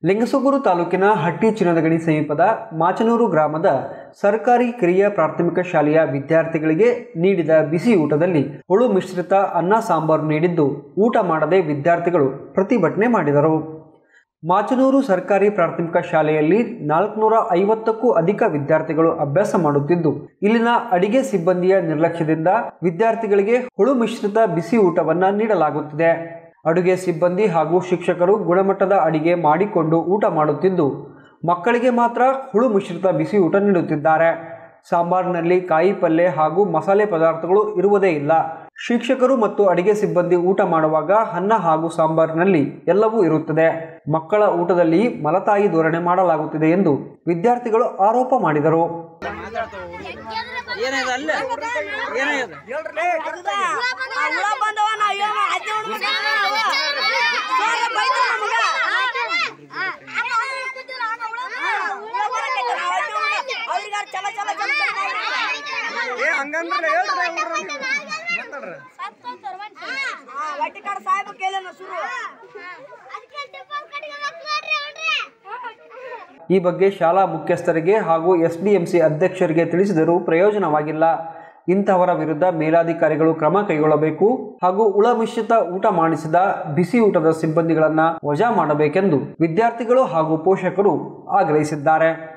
ಲಿಂಗಸೂಗೂರು ತಾಲೂಕಿನ ಹಟ್ಟಿ ಚಿನ್ನದಗಣಿ ಸಮೀಪದ ಮಾಚನೂರು ಗ್ರಾಮದ ಸರ್ಕಾರಿ ಕಿರಿಯ ಪ್ರಾಥಮಿಕ ಶಾಲೆಯ ವಿದ್ಯಾರ್ಥಿಗಳಿಗೆ ನೀಡಿದ ಬಿಸಿ ಊಟದಲ್ಲಿ ಹುಳು ಮಿಶ್ರಿತ ಅನ್ನ ಸಾಂಬಾರು ನೀಡಿದ್ದು ಊಟ ಮಾಡದೆ ವಿದ್ಯಾರ್ಥಿಗಳು ಪ್ರತಿಭಟನೆ ಮಾಡಿದರು ಮಾಚನೂರು ಸರ್ಕಾರಿ ಪ್ರಾಥಮಿಕ ಶಾಲೆಯಲ್ಲಿ ನಾಲ್ಕುನೂರ ಐವತ್ತಕ್ಕೂ ಅಧಿಕ ವಿದ್ಯಾರ್ಥಿಗಳು ಅಭ್ಯಾಸ ಮಾಡುತ್ತಿದ್ದು ಇಲ್ಲಿನ ಅಡಿಗೆ ಸಿಬ್ಬಂದಿಯ ನಿರ್ಲಕ್ಷ್ಯದಿಂದ ವಿದ್ಯಾರ್ಥಿಗಳಿಗೆ ಹುಳು ಮಿಶ್ರಿತ ಬಿಸಿ ಊಟವನ್ನ ನೀಡಲಾಗುತ್ತಿದೆ ಅಡುಗೆ ಸಿಬ್ಬಂದಿ ಹಾಗೂ ಶಿಕ್ಷಕರು ಗುಣಮಟ್ಟದ ಅಡಿಗೆ ಮಾಡಿಕೊಂಡು ಊಟ ಮಾಡುತ್ತಿದ್ದು ಮಕ್ಕಳಿಗೆ ಮಾತ್ರ ಹುಳು ಮಿಶ್ರಿತ ಬಿಸಿ ಊಟ ನೀಡುತ್ತಿದ್ದಾರೆ ಸಾಂಬಾರಿನಲ್ಲಿ ಕಾಯಿ ಪಲ್ಯ ಹಾಗೂ ಮಸಾಲೆ ಪದಾರ್ಥಗಳು ಇರುವುದೇ ಇಲ್ಲ ಶಿಕ್ಷಕರು ಮತ್ತು ಅಡಿಗೆ ಸಿಬ್ಬಂದಿ ಊಟ ಮಾಡುವಾಗ ಅನ್ನ ಹಾಗೂ ಸಾಂಬಾರಿನಲ್ಲಿ ಎಲ್ಲವೂ ಇರುತ್ತದೆ ಮಕ್ಕಳ ಊಟದಲ್ಲಿ ಮಲತಾಯಿ ಧೋರಣೆ ಮಾಡಲಾಗುತ್ತಿದೆ ಎಂದು ವಿದ್ಯಾರ್ಥಿಗಳು ಆರೋಪ ಮಾಡಿದರು ಏನಿದೆ ಅಲ್ಲ ಏನಿದೆ ಹುಳ ಬಂದವ ನಾ ಅಯ್ಯೋ ಅಜ್ಜಿ ಹುಡ್ಕೊಂಡು ಸರ್ ಬೈತಾರ ನಮಗ ಹುಳ ಬರಕೈತೆ ನಾವ್ ಅಜ್ಜಿ ಹುಡ್ಗ. ಅವ್ರಿಗಾರ ಚಲ ಚಲ ಚಲ ಚಲ ಏ ಹಂಗಂದ್ರೆ ಹೇಳ್ರಿ ಮಾತಾಡ್ರಿ ಹೊಟ್ಟಿ ಕಾಡ ಸಾಹೇಬ ಕೇಳೇನ ಶುರು ಈ ಬಗ್ಗೆ ಶಾಲಾ ಮುಖ್ಯಸ್ಥರಿಗೆ ಹಾಗೂ ಎಸ್ಡಿಎಂಸಿ ಅಧ್ಯಕ್ಷರಿಗೆ ತಿಳಿಸಿದರೂ ಪ್ರಯೋಜನವಾಗಿಲ್ಲ ಇಂತಹವರ ವಿರುದ್ಧ ಮೇಲಾಧಿಕಾರಿಗಳು ಕ್ರಮ ಕೈಗೊಳ್ಳಬೇಕು ಹಾಗೂ ಉಳ ಮಿಶ್ರಿತ ಊಟ ಮಾಡಿಸಿದ ಬಿಸಿ ಊಟದ ಸಿಬ್ಬಂದಿಗಳನ್ನ ವಜಾ ಮಾಡಬೇಕೆಂದು ವಿದ್ಯಾರ್ಥಿಗಳು ಹಾಗೂ ಪೋಷಕರು ಆಗ್ರಹಿಸಿದ್ದಾರೆ